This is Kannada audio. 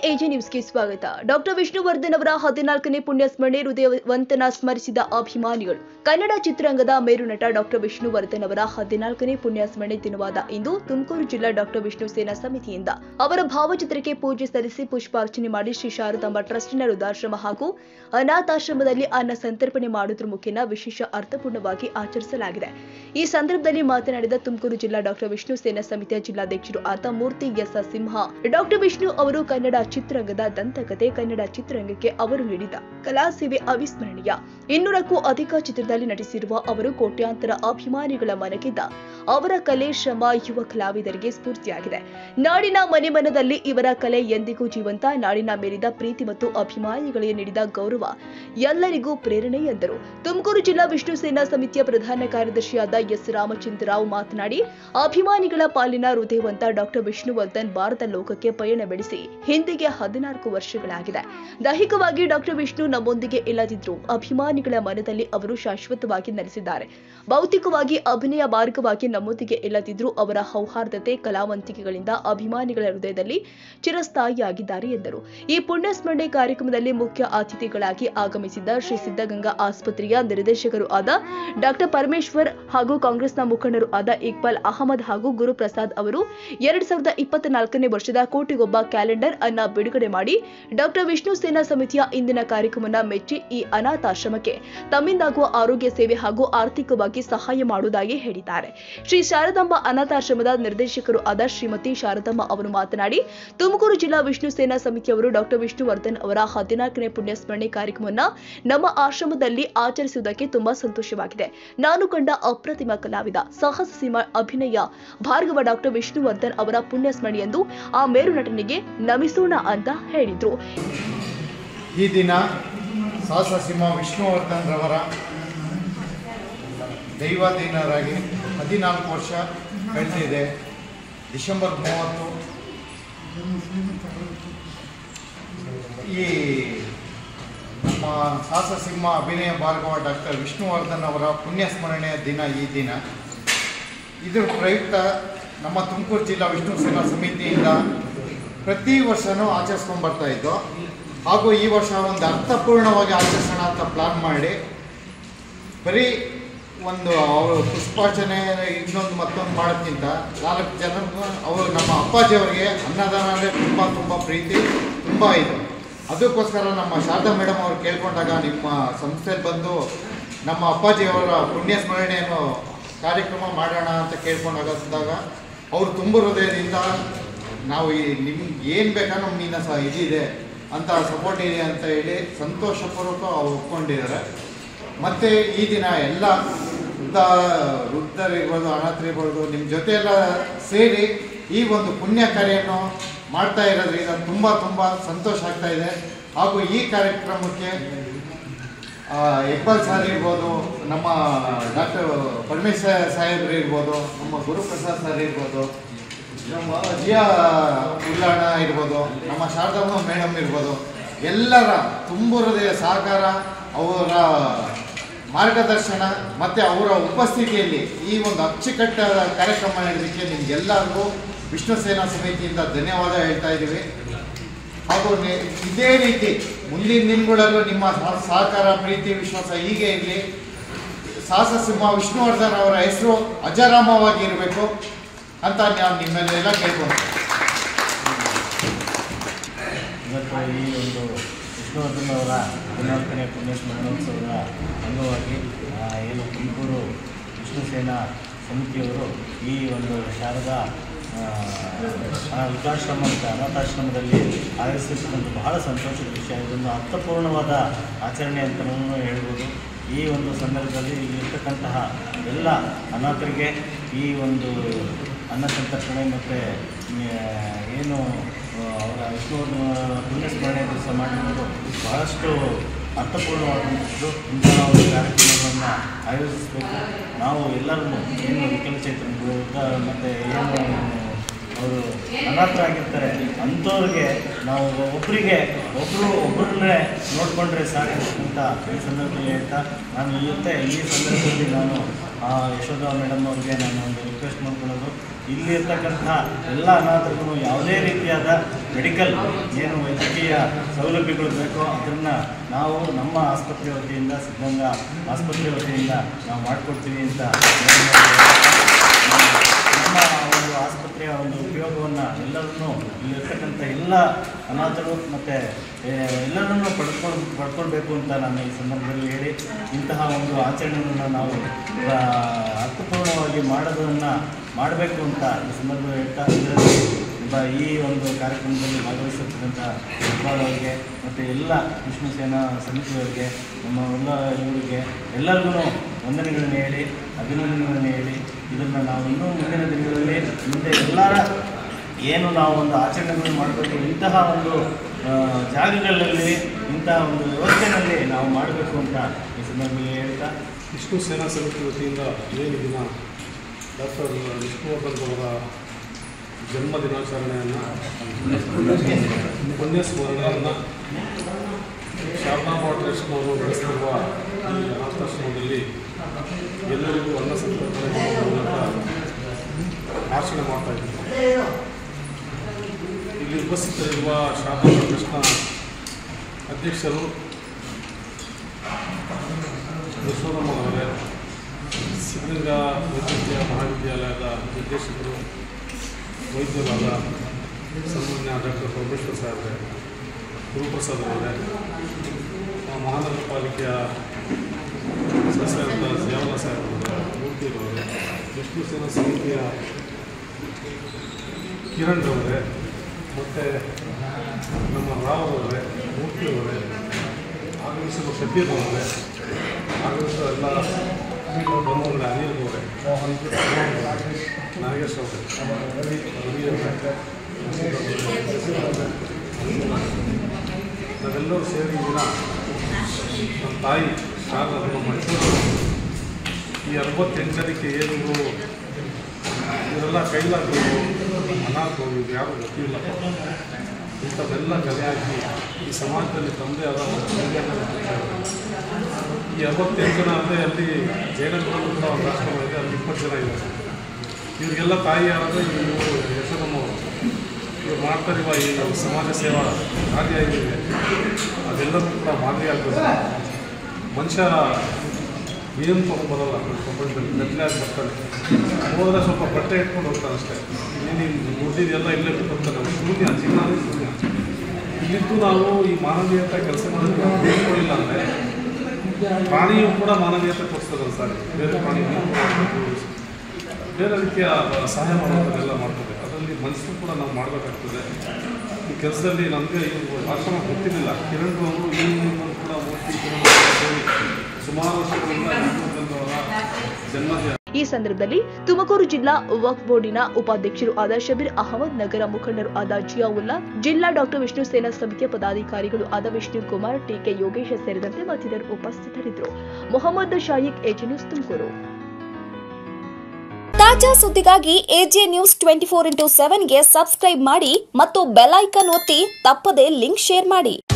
ಎಜೆ ನ್ಯೂಸ್ಗೆ ಸ್ವಾಗತ ಡಾಕ್ಟರ್ ವಿಷ್ಣುವರ್ಧನ್ ಅವರ ಹದಿನಾಲ್ಕನೇ ಪುಣ್ಯ ಸ್ಮರಣೆ ಹೃದಯವಂತನ ಸ್ಮರಿಸಿದ ಅಭಿಮಾನಿಗಳು ಕನ್ನಡ ಚಿತ್ರರಂಗದ ಮೇರು ನಟ ಡಾಕ್ಟರ್ ವಿಷ್ಣುವರ್ಧನ್ ಅವರ ಹದಿನಾಲ್ಕನೇ ಪುಣ್ಯ ಸ್ಮರಣೆ ದಿನವಾದ ಇಂದು ತುಮಕೂರು ಜಿಲ್ಲಾ ಡಾಕ್ಟರ್ ವಿಷ್ಣು ಸೇನಾ ಸಮಿತಿಯಿಂದ ಅವರ ಭಾವಚಿತ್ರಕ್ಕೆ ಪೂಜೆ ಸಲ್ಲಿಸಿ ಪುಷ್ಪಾರ್ಚನೆ ಮಾಡಿ ಶ್ರೀ ಶಾರದಾಂಬ ಟ್ರಸ್ಟ್ನ ವೃದ್ಧಾಶ್ರಮ ಹಾಗೂ ಅನಾಥಾಶ್ರಮದಲ್ಲಿ ಅನ್ನ ಸಂತರ್ಪಣೆ ಮಾಡುವುದರ ಮುಖೇನ ವಿಶೇಷ ಅರ್ಥಪೂರ್ಣವಾಗಿ ಆಚರಿಸಲಾಗಿದೆ ಈ ಸಂದರ್ಭದಲ್ಲಿ ಮಾತನಾಡಿದ ತುಮಕೂರು ಜಿಲ್ಲಾ ಡಾಕ್ಟರ್ ವಿಷ್ಣು ಸೇನಾ ಸಮಿತಿಯ ಜಿಲ್ಲಾಧ್ಯಕ್ಷರು ಆದ ಮೂರ್ತಿ ಎಸ್ ಸಿಂಹ ಡಾಕ್ಟರ್ ವಿಷ್ಣು ಅವರು ಕನ್ನಡ ಚಿತ್ರರಂಗದ ದಂತಕತೆ ಕನ್ನಡ ಚಿತ್ರರಂಗಕ್ಕೆ ಅವರು ನೀಡಿದ ಕಲಾ ಸೇವೆ ಅವಿಸ್ಮರಣೀಯ ಇನ್ನೂರಕ್ಕೂ ಅಧಿಕ ಚಿತ್ರದಲ್ಲಿ ನಟಿಸಿರುವ ಅವರು ಕೋಟ್ಯಾಂತರ ಅಭಿಮಾನಿಗಳ ಮನಗಿದ್ದ ಅವರ ಕಲೆ ಶ್ರಮ ಯುವ ಕಲಾವಿದರಿಗೆ ಸ್ಫೂರ್ತಿಯಾಗಿದೆ ನಾಡಿನ ಮನೆ ಮನದಲ್ಲಿ ಇವರ ಕಲೆ ಎಂದಿಗೂ ಜೀವಂತ ನಾಡಿನ ಮೇಲಿದ ಪ್ರೀತಿ ಮತ್ತು ಅಭಿಮಾನಿಗಳಿಗೆ ನೀಡಿದ ಗೌರವ ಎಲ್ಲರಿಗೂ ಪ್ರೇರಣೆ ಎಂದರು ತುಮಕೂರು ಜಿಲ್ಲಾ ವಿಷ್ಣು ಸೇನಾ ಸಮಿತಿಯ ಪ್ರಧಾನ ಕಾರ್ಯದರ್ಶಿಯಾದ ಎಸ್ ರಾಮಚಂದ್ರರಾವ್ ಮಾತನಾಡಿ ಅಭಿಮಾನಿಗಳ ಪಾಲಿನ ಹೃದಯವಂತ ಡಾಕ್ಟರ್ ವಿಷ್ಣುವರ್ಧನ್ ಭಾರತ ಲೋಕಕ್ಕೆ ಪಯಣ ಬೆಳೆಸಿ ಹಿಂದಿಗೆ ಹದಿನಾಲ್ಕು ವರ್ಷಗಳಾಗಿದೆ ದೈಹಿಕವಾಗಿ ಡಾಕ್ಟರ್ ವಿಷ್ಣು ನಮ್ಮೊಂದಿಗೆ ಇಲ್ಲದಿದ್ರು ಅಭಿಮಾನಿಗಳ ಮನದಲ್ಲಿ ಅವರು ಶಾಶ್ವತವಾಗಿ ನೆಲೆಸಿದ್ದಾರೆ ಭೌತಿಕವಾಗಿ ಅಭಿನಯ ಮಾರ್ಗವಾಗಿ ನಮ್ಮೊಂದಿಗೆ ಇಲ್ಲದಿದ್ರು ಅವರ ಸೌಹಾರ್ದತೆ ಕಲಾವಂತಿಕೆಗಳಿಂದ ಅಭಿಮಾನಿಗಳ ಹೃದಯದಲ್ಲಿ ಚಿರಸ್ಥಾಯಿಯಾಗಿದ್ದಾರೆ ಎಂದರು ಈ ಪುಣ್ಯ ಸ್ಮರಣೆ ಕಾರ್ಯಕ್ರಮದಲ್ಲಿ ಮುಖ್ಯ ಅತಿಥಿಗಳಾಗಿ ಆಗಮಿಸಿದ್ದ ಶ್ರೀ ಸಿದ್ಧಗಂಗಾ ಆಸ್ಪತ್ರೆಯ ನಿರ್ದೇಶಕರು ಆದ ಡಾಕ್ಟರ್ ಪರಮೇಶ್ವರ್ ಹಾಗೂ ಕಾಂಗ್ರೆಸ್ನ ಮುಖಂಡರು ಆದ ಇಕ್ಬಾಲ್ ಅಹಮದ್ ಹಾಗೂ ಗುರುಪ್ರಸಾದ್ ಅವರು ಎರಡ್ ಸಾವಿರದ ಇಪ್ಪತ್ನಾಲ್ಕನೇ ವರ್ಷದ ಕೋಟಿಗೊಬ್ಬ ಕ್ಯಾಲೆಂಡರ್ ಅನ್ನ ಬಿಡುಗಡೆ ಮಾಡಿ ಡಾಕ್ಟರ್ ವಿಷ್ಣು ಸೇನಾ ಸಮಿತಿಯ ಇಂದಿನ ಕಾರ್ಯಕ್ರಮನ ಮೆಚ್ಚಿ ಈ ಅನಾಥಾಶ್ರಮಕ್ಕೆ ತಮ್ಮಿಂದಾಗುವ ಆರೋಗ್ಯ ಸೇವೆ ಹಾಗೂ ಆರ್ಥಿಕವಾಗಿ ಸಹಾಯ ಮಾಡುವುದಾಗಿ ಹೇಳಿದ್ದಾರೆ ಶ್ರೀ ಶಾರದಾಂಬ ಅನಾಥಾಶ್ರಮದ ನಿರ್ದೇಶಕರು ಆದ ಶ್ರೀಮತಿ ಶಾರದಮ್ಮ ಅವರು ಮಾತನಾಡಿ ತುಮಕೂರು ಜಿಲ್ಲಾ ವಿಷ್ಣು ಸೇನಾ ಸಮಿತಿಯವರು ಡಾಕ್ಟರ್ ವಿಷ್ಣುವರ್ಧನ್ ಅವರ ಹದಿನಾಲ್ಕನೇ ಪುಣ್ಯ ಸ್ಮರಣೆ ಕಾರ್ಯಕ್ರಮವನ್ನು ನಮ್ಮ ಆಶ್ರಮದಲ್ಲಿ ಆಚರಿಸುವುದಕ್ಕೆ ತುಂಬಾ ಸಂತೋಷವಾಗಿದೆ ನಾನು ಕಂಡ ಅಪ್ರತಿಮ ಕಲಾವಿದ ಸಾಹಸ ಸೀಮಾ ಅಭಿನಯ ಭಾರ್ಗವ ಡಾಕ್ಟರ್ ವಿಷ್ಣುವರ್ಧನ್ ಅವರ ಪುಣ್ಯ ಸ್ಮರಣೆಯಂದು ಆ ಮೇರು ನಟನಿಗೆ ನಮಿಸೋಣ ಅಂತ ಹೇಳಿದ್ರು ಈ ದಿನ ಸಾಹಸ ಸಿಂಹ ವಿಷ್ಣುವರ್ಧನ್ ರವರ ದೈವಾಧೀನರಾಗಿ ಹದಿನಾಲ್ಕು ವರ್ಷ ಕಳೆದಿದೆ ಡಿಸೆಂಬರ್ ಮೂವತ್ತು ಈ ನಮ್ಮ ಸಾಹಸ ಸಿಂಹ ಅಭಿನಯ ಭಾರ್ಗವ ಡಾಕ್ಟರ್ ವಿಷ್ಣುವರ್ಧನ್ ಅವರ ಪುಣ್ಯ ಸ್ಮರಣೆಯ ದಿನ ಈ ದಿನ ಇದರ ಪ್ರಯುಕ್ತ ನಮ್ಮ ತುಮಕೂರು ಜಿಲ್ಲಾ ವಿಷ್ಣು ಸೇನಾ ಸಮಿತಿಯಿಂದ ಪ್ರತಿ ವರ್ಷವೂ ಆಚರಿಸ್ಕೊಂಡು ಬರ್ತಾ ಇದ್ದು ಹಾಗೂ ಈ ವರ್ಷ ಒಂದು ಅರ್ಥಪೂರ್ಣವಾಗಿ ಆಚರಿಸೋಣ ಅಂತ ಪ್ಲಾನ್ ಮಾಡಿ ಬರೀ ಒಂದು ಅವರು ಪುಷ್ಪಾರ್ಚನೆ ಇನ್ನೊಂದು ಮತ್ತೊಂದು ಮಾಡೋಕ್ಕಿಂತ ನಾಲ್ಕು ಜನ ಅವರು ನಮ್ಮ ಅಪ್ಪಾಜಿಯವರಿಗೆ ಅನ್ನದಾನ ಅಂದರೆ ತುಂಬ ತುಂಬ ಪ್ರೀತಿ ತುಂಬ ಇದು ಅದಕ್ಕೋಸ್ಕರ ನಮ್ಮ ಶಾರದಾ ಮೇಡಮ್ ಅವರು ಕೇಳ್ಕೊಂಡಾಗ ನಿಮ್ಮ ಸಂಸ್ಥೆಯಲ್ಲಿ ಬಂದು ನಮ್ಮ ಅಪ್ಪಾಜಿಯವರ ಪುಣ್ಯ ಸ್ಮರಣೆಯನ್ನು ಕಾರ್ಯಕ್ರಮ ಮಾಡೋಣ ಅಂತ ಕೇಳ್ಕೊಂಡಾಗ ಅವರು ತುಂಬ ಹೃದಯದಿಂದ ನಾವು ಈ ನಿಮ್ಗೆ ಏನು ಬೇಕಾದ್ರೂ ನಿನ್ನ ಸಹ ಇದಿದೆ ಅಂತ ಸಪೋರ್ಟ್ ಇದೆ ಅಂತ ಹೇಳಿ ಸಂತೋಷಪೂರ್ವಕ ಅವ್ರು ಒಪ್ಕೊಂಡಿದ್ದಾರೆ ಮತ್ತು ಈ ದಿನ ಎಲ್ಲ ವೃದ್ಧ ವೃದ್ಧರಿರ್ಬೋದು ಅನಾಥರಿರ್ಬೋದು ನಿಮ್ಮ ಜೊತೆ ಎಲ್ಲ ಸೇರಿ ಈ ಒಂದು ಪುಣ್ಯ ಕಾರ್ಯವನ್ನು ಮಾಡ್ತಾ ಇರೋದ್ರಿಂದ ತುಂಬ ತುಂಬ ಸಂತೋಷ ಆಗ್ತಾ ಇದೆ ಹಾಗೂ ಈ ಕಾರ್ಯಕ್ರಮಕ್ಕೆ ಆ, ಇಕ್ಬಾಲ್ ಸರ್ ಇರ್ಬೋದು ನಮ್ಮ ಡಾಕ್ಟರ್ ಪರಮೇಶ್ವರ ಸಾಹೇಬ್ರು ಇರ್ಬೋದು ನಮ್ಮ ಗುರುಪ್ರಸಾದ್ ಸರ್ ಇರ್ಬೋದು ನಮ್ಮ ಜಿಯಾ ಉಲ್ಲಾಣ ಇರ್ಬೋದು ನಮ್ಮ ಶಾರದಮ್ಮ ಮೇಡಮ್ ಇರ್ಬೋದು ಎಲ್ಲರ ತುಂಬ ಹೃದಯ ಸಹಕಾರ ಅವರ ಮಾರ್ಗದರ್ಶನ ಮತ್ತು ಅವರ ಉಪಸ್ಥಿತಿಯಲ್ಲಿ ಈ ಒಂದು ಅಚ್ಚುಕಟ್ಟಾದ ಕಾರ್ಯಕ್ರಮ ನಡೆದಕ್ಕೆ ನಿಮಗೆಲ್ಲರಿಗೂ ವಿಷ್ಣು ಸೇನಾ ಸಮಿತಿಯಿಂದ ಧನ್ಯವಾದ ಹೇಳ್ತಾ ಇದ್ದೀವಿ ಹಾಗೂ ನೆ- ಇದೇ ರೀತಿ ಮುಂದಿನ ದಿನಗಳಲ್ಲೂ ನಿಮ್ಮ ಸಹ- ಸಹಕಾರ ಪ್ರೀತಿ ವಿಶ್ವಾಸ ಹೀಗೆ ಇರಲಿ ಸಾಹಸ ಸಿಂಹ ವಿಷ್ಣುವರ್ಧನ್ ಅವರ ಹೆಸರು ಅಜರಾಮವಾಗಿ ಇರಬೇಕು ಅಂತ ನಾನು ನಿಮ್ಮೆಲ್ಲ ಕೇಳ್ಕೊಂಡು ಇವತ್ತು ಈ ಒಂದು ವಿಷ್ಣುವರ್ಧನ್ ಅವರ ಹದಿನಾಲ್ಕನೇ ಪುಣ್ಯ ಸ್ಮರಣೋತ್ಸವದ ಅಂಗವಾಗಿ ಆ, ಏನು ತುಮಕೂರು ವಿಷ್ಣು ಸೇನಾ ಸಮಿತಿಯವರು ಈ ಒಂದು ಶಾರದಾ ಆ, ಆ ವೃದ್ಧಾಶ್ರಮ ಮತ್ತು ಅನಾಥಾಶ್ರಮದಲ್ಲಿ ಆಯೋಜಿಸಿರ್ತಕ್ಕಂಥ ಬಹಳ ಸಂತೋಷದ ವಿಷಯ ಇದೊಂದು ಅರ್ಥಪೂರ್ಣವಾದ ಆಚರಣೆ ಅಂತಲೂ ಹೇಳ್ಬೋದು ಈ ಒಂದು ಸಂದರ್ಭದಲ್ಲಿ ಇಲ್ಲಿರ್ತಕ್ಕಂತಹ ಎಲ್ಲ ಅನಾಥರಿಗೆ ಈ ಒಂದು ಅನ್ನ ಸಂತರ್ಪಣೆ ಮತ್ತು ಏನು ಆ, ಅವರ ವಿಷ್ಣುವರ್ಧನ ಪುಣ್ಯಸ್ಮರಣೆ ದಿವಸ ಮಾಡಿರೋದು ಬಹಳಷ್ಟು ಅರ್ಥಪೂರ್ಣವಾದಂಥದ್ದು ಇಂತಹ ಒಂದು ಕಾರ್ಯಕ್ರಮಗಳನ್ನು ಆಯೋಜಿಸಬೇಕು ನಾವು ಎಲ್ಲರೂ ಏನು ವಿಕಲಚೇತನಗಳು ಮತ್ತು ಏನು ಅವರು ಅನಾಥರಾಗಿರ್ತಾರೆ ಅಂಥವ್ರಿಗೆ ನಾವು ಒಬ್ಬರಿಗೆ ಒಬ್ಬರು ಒಬ್ಬರನ್ನೇ ನೋಡಿಕೊಂಡ್ರೆ ಸಾಕು ಅಂತ ಈ ಸಂದರ್ಭದಲ್ಲಿ ಹೇಳ್ತಾ ನಾನು ಇವತ್ತೇ ಈ ಸಂದರ್ಭದಲ್ಲಿ ನಾನು ಆ, ಯಶೋಧ ಮೇಡಮ್ ಅವ್ರಿಗೆ ನಾನು ಒಂದು ರಿಕ್ವೆಸ್ಟ್ ಮಾಡ್ಕೊಳ್ಳೋದು ಇಲ್ಲಿ ಇರ್ತಕ್ಕಂಥ ಎಲ್ಲ ಅನಾಥರಿಗೂ ಯಾವುದೇ ರೀತಿಯಾದ ಮೆಡಿಕಲ್ ಏನು ವೈದ್ಯಕೀಯ ಸೌಲಭ್ಯಗಳು ಬೇಕೋ ಅದನ್ನು ನಾವು ನಮ್ಮ ಆಸ್ಪತ್ರೆ ವತಿಯಿಂದ ಸಿದ್ಧಗಂಗಾ ಆಸ್ಪತ್ರೆ ವತಿಯಿಂದ ನಾವು ಮಾಡಿಕೊಡ್ತೀವಿ ಅಂತ ನಮ್ಮ ಒಂದು ಆಸ್ಪತ್ರೆಯ ಒಂದು ಉಪಯೋಗವನ್ನು ಎಲ್ಲರನ್ನೂ ಇಲ್ಲಿರ್ತಕ್ಕಂಥ ಎಲ್ಲ ಅನಾಥರು ಮತ್ತು ಎಲ್ಲರನ್ನೂ ಪಡ್ಕೊಂಡು ಪಡ್ಕೊಳ್ಬೇಕು ಅಂತ ನಾನು ಈ ಸಂದರ್ಭದಲ್ಲಿ ಹೇಳಿ ಇಂತಹ ಒಂದು ಆಚರಣೆಯನ್ನು ನಾವು ಆ, ಅರ್ಥಪೂರ್ಣವಾಗಿ ಮಾಡೋದನ್ನು ಮಾಡಬೇಕು ಅಂತ ಈ ಸಂದರ್ಭದಲ್ಲಿ ಹೇಳ್ತಾ ಇದರಲ್ಲಿ ಬ- ಈ ಒಂದು ಕಾರ್ಯಕ್ರಮದಲ್ಲಿ ಭಾಗವಹಿಸಿರ್ತಕ್ಕಂಥ ಇಕ್ಬಾಲ್ ಅವರಿಗೆ ಮತ್ತು ಎಲ್ಲ ವಿಷ್ಣು ಸೇನಾ ಸಮಿತಿಯವರಿಗೆ ನಮ್ಮ ಎಲ್ಲ ಇವರಿಗೆ ಎಲ್ಲರಿಗೂ ವಂದನೆಗಳನ್ನು ಹೇಳಿ ಅಭಿನಂದನೆಗಳನ್ನು ಹೇಳಿ ಇದನ್ನು ನಾವು ಇನ್ನೂ ಮುಂದಿನ ದಿನಗಳಲ್ಲಿ ಮುಂದೆ ಎಲ್ಲರ ಏನು ನಾವು ಒಂದು ಆಚರಣೆಗಳನ್ನು ಮಾಡಬೇಕು ಇಂತಹ ಒಂದು ಆ, ಜಾಗಗಳಲ್ಲಿ ಇಂತಹ ಒಂದು ವ್ಯವಸ್ಥೆಯಲ್ಲಿ ನಾವು ಮಾಡಬೇಕು ಅಂತ ಈ ಸಂದರ್ಭದಲ್ಲಿ ಹೇಳ್ತಾ ವಿಷ್ಣು ಸೇನಾ ಸಮಿತಿ ವತಿಯಿಂದ ಏನು ದಿನ ಡಾಕ್ಟರ್ ವಿಷ್ಣುವರ್ಧನ್ ಅವರ ಜನ್ಮ ದಿನಾಚರಣೆಯನ್ನು ಪುಣ್ಯ ಸ್ಮರಣೆಯನ್ನು ಶಾರದಾ ಫೌಂಡೇಶನ್ ಅವರು ನಡೆಸ್ತಿರುವ ಈ ಅನಾಥಾಶ್ರಮದಲ್ಲಿ ಎಲ್ಲರಿಗೂ ಅನ್ನ ಸಂತರ್ಪಣೆ ಮೂಲಕ ಆಚರಣೆ ಮಾಡ್ತಾ ಇದ್ದೀವಿ ಇಲ್ಲಿ ಉಪಸ್ಥಿತರಿರುವ ಶಾರದಾ ಫೌಂಡೇಶನ್ನ ಅಧ್ಯಕ್ಷರು ಯಶೋಧಮ್ಮನವರೇ ಸಿದ್ಧಗಂಗಾ ವೈದ್ಯಕೀಯ ಮಹಾವಿದ್ಯಾಲಯದ ನಿರ್ದೇಶಕರು ವೈದ್ಯರಾದ ಸನ್ಮಾನ್ಯ ಡಾಕ್ಟರ್ ಪರಮೇಶ್ವರ್ ಸಾಹೇಬ್ರೆ ಗುರುಪ್ರಸಾದ್ ಅವರೇ ಆ ಮಹಾನಗರ ಪಾಲಿಕೆಯ ಸದಸ್ಯರಾದ ಜಿಯಾವಲ ಸಾಹೇಬ್ ಅವರೇ ಮೂರ್ತಿಯವರೇ ವಿಷ್ಣು ಸೇನಾ ಸಮಿತಿಯ ಕಿರಣ್ ಅವರೇ ಮತ್ತು ನಮ್ಮ ರಾವ್ ಅವರೇ ಮೂರ್ತಿಯವರೇ ಆಗಮಿಸಿದ ಶಬೀರ್ ಅವರೇ ಆಗಮಿಸಿದ ಎಲ್ಲ ಬಂಧುಗಳೇ ಅನಿಲ್ ಅವರೇ ನಾಗೇಶ್ ಅವರೇ ರವಿ ಅವರೇ ನಾವೆಲ್ಲರೂ ಸೇರಿ ಈ ದಿನ ನಮ್ಮ ತಾಯಿ ಶಾರದಮ್ಮ ಮೈಸೂರು ಈ ಅರವತ್ತೆಂಟರಿಗೆ ಏನು ಇವರೆಲ್ಲ ಕೈಲಾಗಬೇಕು ಅನಾಥರು ಇದು ಯಾರು ಗೊತ್ತಿಲ್ಲ ಇಂಥದ್ದೆಲ್ಲ ಕಲೆ ಹಾಕಿ ಈ ಸಮಾಜದಲ್ಲಿ ತಂದೆ ಆದ ಒಂದು ಸಂಖ್ಯೆಯನ್ನು ಕೊಟ್ಟಿದ್ದಾರೆ. ಈ ಅರವತ್ತೆಂಟು ಜನ ಅಲ್ಲದೆ ಅಲ್ಲಿ ಜೈನಗರಲ್ಲೂ ಕೂಡ ಒಂದು ಆಶ್ರಮ ಇದೆ ಅಲ್ಲಿ ಇಪ್ಪತ್ತು ಜನ ಇದ್ದಾರೆ ಇವರಿಗೆಲ್ಲ ತಾಯಿ ಯಾರಾದ್ರೆ ಇವರು ಯಶೋದಮ್ಮ ಅವರು ಇವ್ರು ಮಾಡ್ತಾರಿರುವ ಈ ಸಮಾಜ ಸೇವಾ ಕಾರ್ಯ ಏನಿದೆ ಅದೆಲ್ಲರೂ ಕೂಡ ಮಾದರಿ ಆಗಬೇಕು ಮನುಷ್ಯ ಏನು ತೊಗೊಂಡು ಬರಲ್ಲ ಪ್ರಪಂಚದಲ್ಲಿ ಮೆಟ್ಲಾಗಿ ಬರ್ತಾನೆ ಹೋದ್ರೆ ಸ್ವಲ್ಪ ಬಟ್ಟೆ ಇಟ್ಕೊಂಡು ಹೋಗ್ತಾನೆ ಅಷ್ಟೇ ಏನೇನು ಮುರಿದಿದೆಲ್ಲ ಇಲ್ಲೇ ಬಿಟ್ಟು ನಾವು ಶೂನ್ಯ ಜೀವನ ಶೂನ್ಯ ಇಲ್ಲಿದ್ದು ನಾವು ಈ ಮಾನವೀಯತೆ ಕೆಲಸ ಮಾಡೋದಕ್ಕೆ ಬೇಡ್ಕೊಳ್ಳಿಲ್ಲ ಅಂದರೆ ಪ್ರಾಣಿಯು ಕೂಡ ಮಾನವೀಯತೆ ತೋರಿಸ್ತದಲ್ಲ ಸರ್ ಬೇರೆ ಪ್ರಾಣಿ ಬೇರೆ ರೀತಿಯ ಸಹಾಯ ಮಾಡೋದನ್ನೆಲ್ಲ ಮಾಡ್ತದೆ ಅದರಲ್ಲಿ ಮನುಷ್ಯರು ಕೂಡ ನಾವು ಮಾಡಬೇಕಾಗ್ತದೆ ಈ ಕೆಲಸದಲ್ಲಿ ನಮಗೆ ಈ ಆಶ್ರಮ ಗೊತ್ತಿರಲಿಲ್ಲ ಕಿರಣ್ ಅವರು ಈ ಮೂಲಕ ಕೂಡ ಮೂರ್ತಿ ಕಿರಣ್ ಅವರು ಸೇರಿ ಸುಮಾರು ವರ್ಷಗಳಿಂದ ವಿಷ್ಣುವರ್ಧನ್ ಅವರ ಜನ್ಮದಿನ ಈ ಸಂದರ್ಭದಲ್ಲಿ ತುಮಕೂರು ಜಿಲ್ಲಾ ವಕ್ಫ್ ಬೋರ್ಡಿನ ಉಪಾಧ್ಯಕ್ಷರು ಆದ ಶಬೀರ್ ಅಹಮದ್ ನಗರ ಮುಖಂಡರು ಆದ ಜಿಯಾವುಲ್ಲಾ ಜಿಲ್ಲಾ ಡಾಕ್ಟರ್ ವಿಷ್ಣು ಸೇನಾ ಸಮಿತಿಯ ಪದಾಧಿಕಾರಿಗಳು ಆದ ವಿಷ್ಣು ಕುಮಾರ್ ಟಿಕೆ ಯೋಗೇಶ್ ಸೇರಿದಂತೆ ಮತ್ತಿತರರು ಉಪಸ್ಥಿತರಿದ್ದರು ಮೊಹಮ್ಮದ್ ಶಾಯಿಕ್ ಎಜಿ ನ್ಯೂಸ್ ತುಮಕೂರು ತಾಜಾ ಸುದ್ದಿಗಾಗಿ A J news twenty four into ಸೆವೆನ್ಗೆ ಸಬ್ಸ್ಕ್ರೈಬ್ ಮಾಡಿ ಮತ್ತು ಬೆಲ್ ಐಕನ್ ಒತ್ತಿ ತಪ್ಪದೇ ಲಿಂಕ್ ಶೇರ್ ಮಾಡಿ